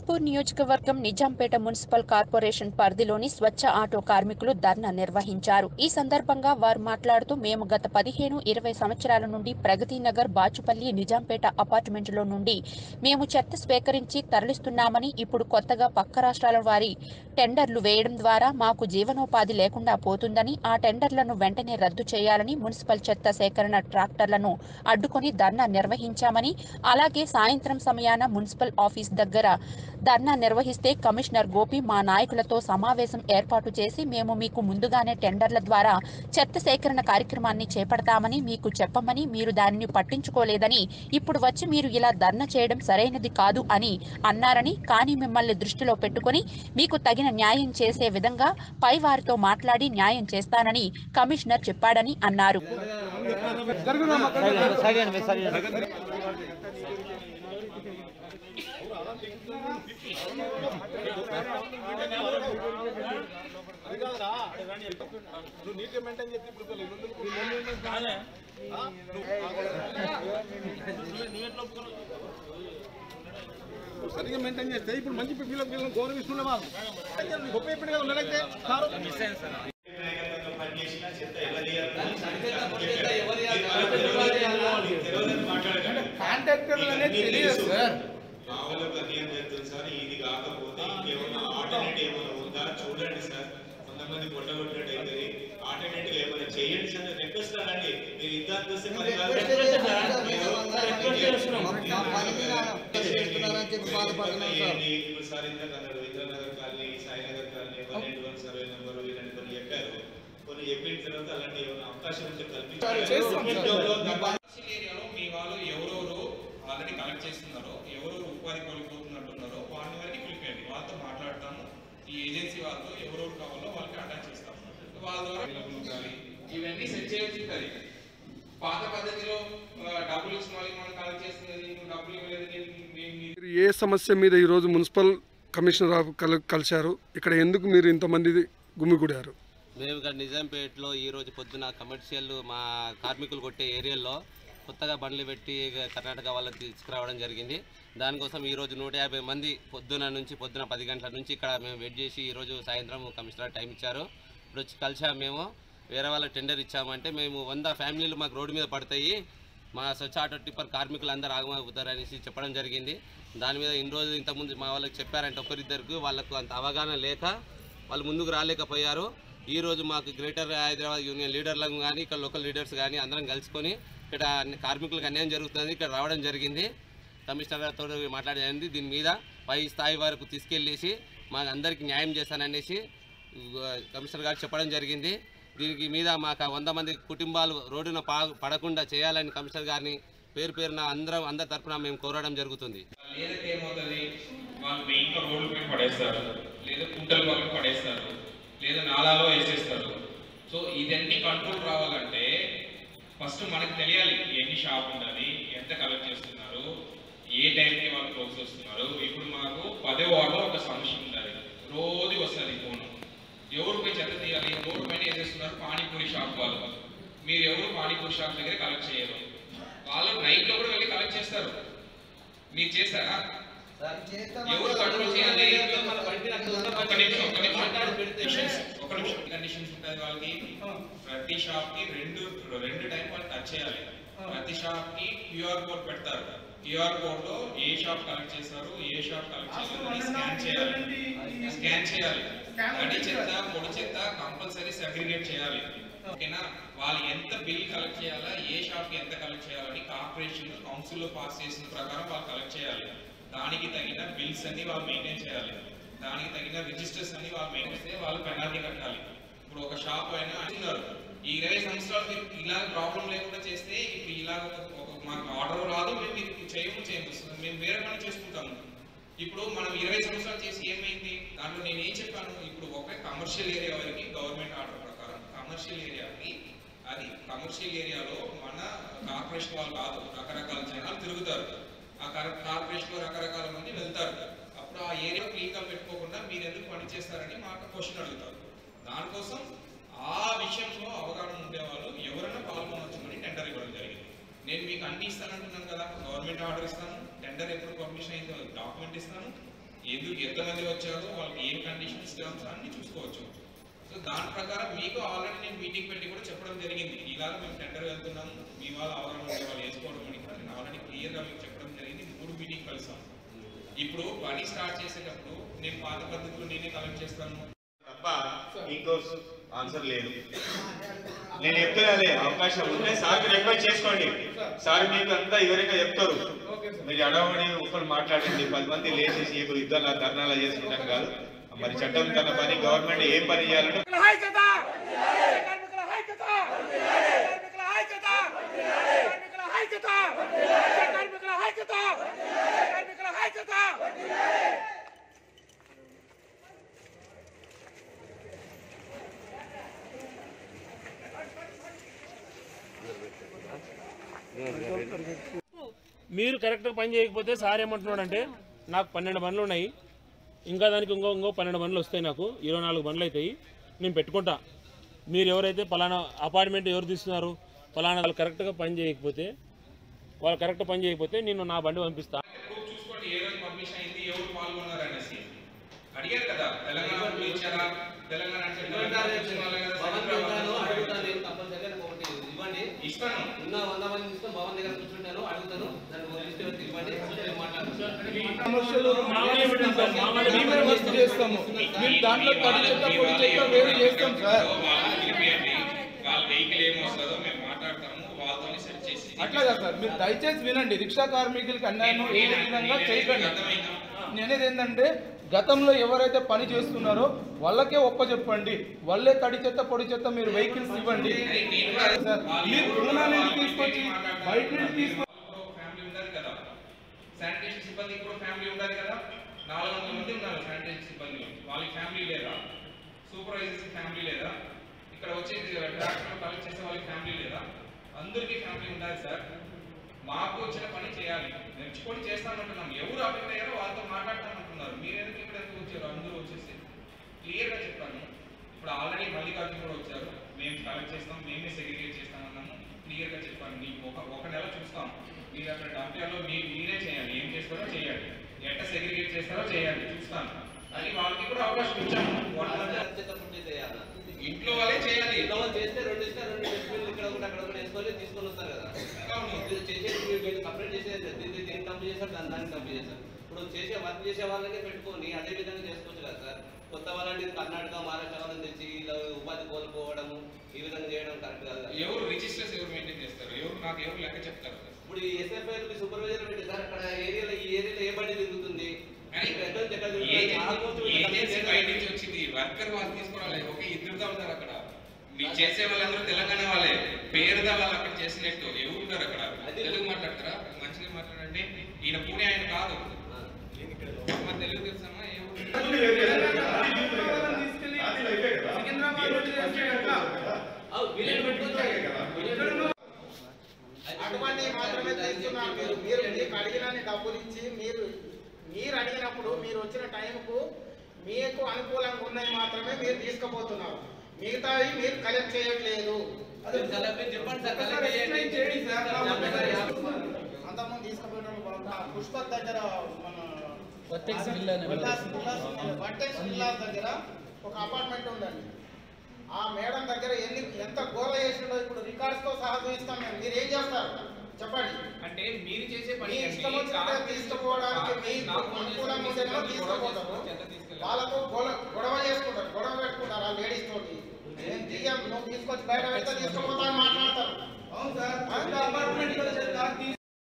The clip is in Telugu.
కొల్లాపూర్ నియోజకవర్గం నిజాంపేట మున్సిపల్ కార్పొరేషన్ పరిధిలోని స్వచ్ఛ ఆటో కార్మికులు ధర్నా నిర్వహించారు ఈ సందర్భంగా వారు మాట్లాడుతూ మేము గత పదిహేను ఇరవై సంవత్సరాల నుండి ప్రగతి నగర్ బాచుపల్లి నిజాంపేట అపార్ట్మెంట్లో నుండి మేము చెత్త స్వీకరించి తరలిస్తున్నామని ఇప్పుడు కొత్తగా పక్క రాష్ట్రాల వారి టెండర్లు వేయడం ద్వారా మాకు జీవనోపాధి లేకుండా పోతుందని ఆ టెండర్లను వెంటనే రద్దు చేయాలని మున్సిపల్ చెత్త సేకరణ ట్రాక్టర్లను అడ్డుకొని ధర్నా నిర్వహించామని అలాగే సాయంత్రం సమయాన మున్సిపల్ ఆఫీస్ దగ్గర ధర్నా నిర్వహిస్తే కమిషనర్ గోపి మా నాయకులతో సమావేశం ఏర్పాటు చేసి మేము మీకు ముందుగానే టెండర్ల ద్వారా చెత్త సేకరణ కార్యక్రమాన్ని చేపడతామని మీకు చెప్పమని మీరు దానిని పట్టించుకోలేదని ఇప్పుడు వచ్చి మీరు ఇలా ధర్నా చేయడం సరైనది కాదు అని అన్నారని కానీ మిమ్మల్ని దృష్టిలో పెట్టుకొని మీకు తగిన న్యాయం చేసే విధంగా పై వారితో మాట్లాడి న్యాయం చేస్తానని కమిషనర్ చెప్పాడని అన్నారు నువ్వు నీట్గా మెయింటైన్ చేస్తే ఇప్పుడు సరిగ్గా మెయింటైన్ చేస్తే ఇప్పుడు మంచి పిల్లలకు పిల్లలు గౌరవిస్తున్నావా గొప్ప ఇప్పుడు కదా ఉండలేకపోతే సారు కాంట్రాక్టర్లు అనేది తెలియదు సార్ మామూలుగా అన్యాయం జరుగుతుంది సార్ ఇది కాకపోతే ఇంకేమైనా ఆల్టర్నేటివ్ ఏమైనా ఉందా చూడండి సార్ కొంతమంది కొట్టగొట్టినట్టు అవుతుంది ఆల్టర్నేటివ్ ఏమైనా చేయండి సార్ రిక్వెస్ట్ అండి మీరు ఇద్దరు చూస్తే మరి కాదు. ఏంటి? ఇప్పుడు సార్ ఇందాక అన్నారు Indranagar colony Sainagar colony one eight one survey number ఇలాంటి కొన్ని చెప్పారు కొన్ని చెప్పిన తర్వాత అలాంటి ఏమైనా అవకాశం ఉంటే కల్పించాలి కమర్షియల్ ఏరియాలో మీ వాళ్ళు ఎవరెవరు ఆల్రెడీ కలెక్ట్ చేస్తున్నారో ఎవరెవరు ఉపాధి కోల్పోతున్నట్టున్నారో వాళ్ళని వరకు పిలిపేయండి వాళ్ళతో మాట్లాడతాము ఈ ఏజెన్సీ వాళ్ళతో ఎవరెవరు కావాలో వాళ్ళకి అటాచ్ చేస్తాము వాళ్ళ ద్వారా available ఉండాలి ఇవన్నీ సెట్ చేయాల్సి ఉంటుంది పాత పద్ధతిలో ఆ, డబ్బులు ఇచ్చిన వాళ్ళకి మనం కలెక్ట్ చేస్తున్నది నువ్వు డబ్బులు ఇవ్వలేదు నేను- నేను నీ- మీరు ఏ సమస్య మీద ఈరోజు మున్సిపల్ కమిషనర్ ఆఫ్ కల కలిశారు ఇక్కడ ఎందుకు మీరు ఇంతమంది గుమిగూడారు మేము ఇక్కడ నిజాంపేటలో ఈరోజు పొద్దున కమర్షియల్ మా కార్మికులు కొట్టే ఏరియాలో కొత్తగా బండ్లు పెట్టి కర్ణాటక వాళ్ళకి తీసుకురావడం జరిగింది దానికోసం ఈరోజు నూట యాభై మంది పొద్దున నుంచి పొద్దున పది గంటల నుంచి ఇక్కడ మేము వెయిట్ చేసి ఈరోజు సాయంత్రం కమిషనర్ టైం ఇచ్చారు ఇప్పుడు వచ్చి కలిసాము మేము వేరే వాళ్ళకి టెండర్ ఇచ్చామంటే మేము వంద ఫ్యామిలీలు మాకు రోడ్డు మీద పడతాయి మా స్వచ్ఛ ఆటో టిప్పర్ కార్మికులు అందరూ ఆగమవుతారు అనేసి చెప్పడం జరిగింది దాని మీద ఇన్ని రోజులు ఇంతకుముందు మా వాళ్ళకి చెప్పారంటే ఒకరిద్దరికి వాళ్ళకు అంత అవగాహన లేక వాళ్ళు ముందుకు రాలేకపోయారు ఈ రోజు మాకు గ్రేటర్ హైదరాబాద్ యూనియన్ లీడర్లను కానీ ఇక్కడ లోకల్ లీడర్స్ కానీ అందరం కలుసుకొని ఇక్కడ అన్ని కార్మికులకు అన్యాయం జరుగుతుంది ఇక్కడ రావడం జరిగింది కమిషనర్ గారితో మాట్లాడేది దీని మీద పై స్థాయి వరకు తీసుకెళ్ళేసి మాకు అందరికీ న్యాయం చేస్తాననేసి ఉ, కమిషనర్ గారు చెప్పడం జరిగింది దీనికి మీద మాకు ఆ వంద మంది కుటుంబాలు రోడ్డున పా పడకుండా చేయాలని కమిషనర్ గారిని పేరు పేరున అందరం అందరి తరపున మేము కోరడం జరుగుతుంది లేదంటే ఏమవుతుంది వాళ్ళు మెయిన్గా రోడ్ల మీద పడేస్తారు లేదా కుంటల పక్కన పడేస్తారు లేదా నాలాలో వేసేస్తారు సో ఇదన్నీ కంట్రోల్ రావాలంటే ఫస్ట్ మనకు తెలియాలి ఎన్ని షాప్ ఉండాలి ఎంత కలెక్ట్ చేస్తున్నారు ఏ టైంకి వాళ్ళు క్లోజ్ చేస్తున్నారు ఇప్పుడు మాకు పదే వార్డులో ఒక సమస్య ఉండాలి రోజు వస్తుంది ఫోన్ ఎవరు పోయి చెత్త తీయాలి రోడ్డు పైన వేసేస్తున్నారు పానీపూరి షాప్ వాళ్ళు మీరు ఎవరు పానీపూరి షాప్ దగ్గర కలెక్ట్ చేయరు వాళ్ళు నైట్లో కూడా వెళ్ళి కలెక్ట్ చేస్తారు మీరు చేస్తారా ఎవరు కంట్రోల్ చేయాలి ఒక నిమిషం ఒక నిమిషం Conditions, ఒక నిమిషం కండిషన్స్ ఉంటుంది వాళ్ళకి ప్రతి షాప్ కి రెండు రెండు టైం వాళ్ళు టచ్ చేయాలి ప్రతి షాప్ కి క్యూఆర్ కోడ్ పెడతారు క్యూఆర్ కోడ్ లో ఏ షాప్ కలెక్ట్ చేస్తారు ఏ షాప్ కలెక్ట్ చేస్తారు స్కాన్ చేయాలి స్కాన్ చేయాలి తడి చెత్త పొడి చెత్త కంపల్సరీ సెగ్రిగేట్ చేయాలి ఓకేనా వాళ్ళు ఎంత బిల్ కలెక్ట్ చేయాలా ఏ షాప్ కి ఎంత కలెక్ట్ చేయాలని కార్పొరేషన్ కౌన్సిల్ లో పాస్ చేసిన ప్రకారం వాళ్ళు కలెక్ట్ చేయాలి దానికి తగిన బిల్స్ అన్ని వాళ్ళు మెయింటైన్ చేయాలి దానికి తగిన రిజిస్టర్స్ అన్ని వాళ్ళు మెయింటైన్ చేస్తే వాళ్ళు పెనాల్టీ కట్టాలి ఇప్పుడు ఒక షాప్ అయినా అంటున్నారు ఈ ఇరవై సంవత్సరాలు మీరు ఇలా ప్రాబ్లం లేకుండా చేస్తే ఇప్పుడు ఇలా ఒక- ఒక మాకు ఆర్డర్ రాదు మేము మీరు చేయము చేయము మేము వేరే పని చేసుకుంటాము ఇప్పుడు మనం ఇరవై సంవత్సరాలు చేసి ఏమైంది దాంట్లో నేను ఏం చెప్పాను ఇప్పుడు ఒక కమర్షియల్ ఏరియా వరకు గవర్నమెంట్ ఆర్డర్ ప్రకారం కమర్షియల్ ఏరియాకి అది కమర్షియల్ ఏరియాలో మన కార్పొరేషన్ వాళ్ళు కాదు రకరకాల జనాలు తిరుగుతారు ఆ కర- కార్పొరేషన్ లో రకరకాల మంది వెళ్తారు అప్పుడు ఆ ఏరియా క్లీన్ గా పెట్టుకోకుండా మీరు ఎందుకు పని చేస్తారని మాకు క్వశ్చన్ అడుగుతారు దానికోసం ఆ విషయంలో అవగాహన ఉండేవాళ్ళు ఎవరైనా పాల్గొనవచ్చని టెండర్ ఇవ్వడం జరిగింది నేను మీకు అన్ని ఇస్తానంటున్నాను కదా గవర్నమెంట్ ఆర్డర్ ఇస్తాను టెండర్ ఎప్పుడు పబ్లిష్ అయిందో డాక్యుమెంట్ ఇస్తాను ఎందుకు ఎంతమంది వచ్చారో వాళ్ళకి ఏం కండిషన్స్ కావాలో అన్ని చూసుకోవచ్చు సో దాని ప్రకారం మీకు ఆల్రెడీ నేను మీటింగ్ పెట్టి కూడా చెప్పడం జరిగింది ఇలాగ మేము టెండర్ వెళ్తున్నాము మీ వాళ్ళ అవగాహన ఉండే వాళ్ళు వేసుకోవడం అని కూడా నేను ఆల్రెడీ క్లియర్గా మీకు చెప్పడం జరిగింది మూడు మీటింగ్ కలిసాం ఇప్పుడు పని స్టార్ట్ చేసేటప్పుడు నేను పాత పద్ధతిలో నేనే కలెక్ట్ చేస్తాను తప్ప ఇంకో ఆన్సర్ లేదు నేను చెప్తున్నానే అవకాశం ఉంటే సార్ రిక్వెస్ట్ చేసుకోండి సార్ మీకు అంతా వివరంగా చెప్తారు మీరు అడవని ఒకరు మాట్లాడింది పది మంది లేచేసి ఇప్పుడు యుద్ధాల ధర్నాలు చేసుకుంటాం కాదు మరి చట్టం తన పని గవర్నమెంట్ ఏం పని చేయాలంటే మీరు కరెక్ట్గా పని చేయకపోతే సార్ ఏమంటున్నాడంటే నాకు పన్నెండు బండ్లు ఉన్నాయి ఇంకా దానికి ఇంకో ఇంకో పన్నెండు బండ్లు వస్తాయి నాకు ఇరవై నాలుగు బండ్లు అవుతాయి నేను పెట్టుకుంటా మీరు ఎవరైతే పలానా అపార్ట్మెంట్ ఎవరు తీస్తున్నారు పలానా వాళ్ళు కరెక్ట్గా పని చేయకపోతే వాళ్ళు కరెక్ట్ పని చేయకపోతే నేను నా బండి పంపిస్తా ప్రూఫ్ చూసుకోండి ఏ రోజు పబ్లిష్ అయింది ఎవరు పాల్గొన్నారు అనేసి అడిగారు కదా తెలంగాణ వాళ్ళు ఇచ్చారా తెలంగాణ అంటే తెలంగాణ ఇచ్చిన వాళ్ళే కదా భవన్ సెంట్రల్ ఉంటాను వాళ్ళు అడుగుతాను నేను కంపల్సరీగా నాకు ఒకటి ఇవ్వండి ఇస్తాను ఉన్న వంద మంది తీసుకొని భవన్ దగ్గర కూర్చుంటాను అడుగుతాను దానికి ఒక లిస్ట్ ఎవరికి ఇవ్వండి నేను మాట్లాడతాను సమస్యలు మేమే వర్క్ చేస్తాము మీరు దాంట్లో తడి చెత్త పొడి చెత్త వేరు చేస్తాం సార్ వాళ్ళని పిలిపియండి వాళ్ళ వెహికల్ ఏం వస్తుందో మేము మాట్లాడతాము వాళ్ళతోనే సెట్ చేసి అట్లా కాదు సార్ మీరు దయచేసి వినండి రిక్షా కార్మికులకి అన్యాయం ఏ విధంగా చేయకండి అర్థమైందా నేనేది ఏంటంటే గతంలో ఎవరైతే పని చేస్తున్నారో వాళ్ళకే ఒప్ప చెప్పండి వాళ్ళే తడి చెత్త పొడి చెత్త మీరు వెహికల్స్ ఇవ్వండి సార్ మీరు పూనా నుంచి తీసుకొచ్చి బయట నుంచి తీసుకొచ్చి ఫ్యామిలీ ఉండాలి కదా శానిటేషన్ సిబ్బందికి కూడా ఫ్యామిలీ ఉండాలి కదా నాలుగు వందల మంది ఉన్నారు శానిటేషన్ సిబ్బంది వాళ్ళకి ఫ్యామిలీ లేదా సూపర్వైజర్స్ ఫ్యామిలీ లేదా ఇక్కడ వచ్చే ట్రాక్టర్ కలెక్ట్ చేసే వాళ్ళకి ఫ్యామిలీ లేదా అందరికీ ఫ్యామిలీ ఉండాలి సార్ మాకు వచ్చిన పని చేయాలి నేర్చుకొని చేస్తామంటున్నాం ఎవరు అఫెక్ట్ అయ్యారో వాళ్ళతో మాట్లాడతామంటున్నారు మీరు ఎందుకు ఇక్కడ ఎందుకు వచ్చారు అందరూ వచ్చేసి క్లియర్గా చెప్పాను ఇప్పుడు ఆల్రెడీ మల్లికార్జున కూడా వచ్చారు మేము కలెక్ట్ చేస్తాం మేమే సెగ్రిగేట్ చేస్తామన్నాము క్లియర్గా చెప్పాను మీకు ఒక ఒక నెల చూస్తాం మీరు అక్కడ డంప్యార్లో మీరు మీరే చేయాలి ఏం చేస్తారో చేయాలి ఎట్ట సెగ్రిగేట్ చేస్తారో చేయాలి చూస్తాను అని వాళ్ళకి కూడా అవకాశం ఇచ్చాము వన్ మంత్ తడి చెత్త పొడి చెత్త వేయాలా ఇంట్లో వాళ్ళే చేయాలి ఇంట్లో వాళ్ళు చేస్తే రెండు ఇస్తే రెండు డస్ట్బిన్లు ఇక్కడ ఒకటి అక్కడ ఒకటి వేసుకొని తీసుకొని వస్తారు కదా అవును. మీరు చేసేది మీరు మీరు సపరేట్ చేసేది దీన్ని దీన్ని కంప్లీట్ చేస్తారు దాన్ని దాన్ని కంప్లీట్ చేస్తారు ఇప్పుడు చేసే వర్క్ చేసే వాళ్ళకే పెట్టుకొని అదే విధంగా చేసుకోవచ్చు కదా సార్ కొత్త వాళ్ళంటే కర్ణాటక మహారాష్ట్ర వాళ్ళని తెచ్చి ఇలా ఉపాధి కోల్పోవడము ఈ విధంగా చేయడం కరెక్ట్ కాదు కదా ఎవరు రిజిస్టర్స్ ఎవరు మెయింటైన్ చేస్తారు ఎవరు నాకు ఎవరు లెక్క చెప్తారు ఇప్పుడు ఈ ఎస్ఎఫ్ఐ సూపర్వైజర్ పెట్టి సార్ అక్కడ ఏరియాలో ఈ ఏరియాలో ఏ బండి తిరుగుతుంది కానీ ఎక్కడ నుంచి ఎక్కడ తిరుగుతుంది? చాలా పోస్ట్ వీళ్ళు కంప్లీట్ ఏజెన్సీ చేయాలి. బయట నుంచి వచ్చింది వర్కర్ వాళ్ళు తీసుకోవాలి ఒక ఇద్దరుగా ఉన్నారు అక్కడ మీకు చేసే వాళ్ళందరూ తెలంగాణ వాళ్ళే పేరుదా వాళ్ళు అక్కడ చేసినట్టు ఎవరు ఉన్నారు అక్కడ తెలుగు మాట్లాడతారా మంచిగా మాట్లాడండి ఈయన పూణే ఆయన కాదు మరి తెలుగు తెలుసమ్మా ఏ ఊరు? అవు, వీళ్ళని పెట్టుకోవచ్చు. అటువంటి మాత్రమే తెస్తున్నారు మీరు మీరు మీకు అడిగిన డబ్బులు ఇచ్చి మీరు మీరు అడిగినప్పుడు మీరు వచ్చిన టైంకు మీకు అనుకూలంగా ఉన్నాయి మాత్రమే మీరు తీసుకుపోతున్నారు మిగతావి మీరు కలెక్ట్ చేయట్లేదు అది చాలా మీరు చెప్పండి సార్ కలెక్ట్ చేయండి చెప్పి సార్ చెప్పండి సార్. అంతకుముందు తీసుకుపోయడం పుష్పత్ దగ్గర మన వర్టెక్స్ విల్లాస్ దగ్గర ఒక అపార్ట్మెంట్ ఉందండి ఆ మేడం దగ్గర ఎన్ని ఎంత గోల చేసిండో ఇప్పుడు రికార్డ్స్ తో సహా చూపిస్తాం మేము మీరు ఏం చేస్తారు చెప్పండి అంటే మీరు చేసే మీ పని ఇష్టం వచ్చినట్టు తీసుకుపోవడానికి మీకు అనుకూలంగా ఉంటేనే తీసుకుపోతారు వాళ్ళతో గొడవ గొడవ చేసుకుంటారు గొడవ పెట్టుకుంటారు ఆ లేడీస్ తోటి నేను తీయం నువ్వు తీసుకొచ్చి బయట పెడితే తీసుకుపోతాను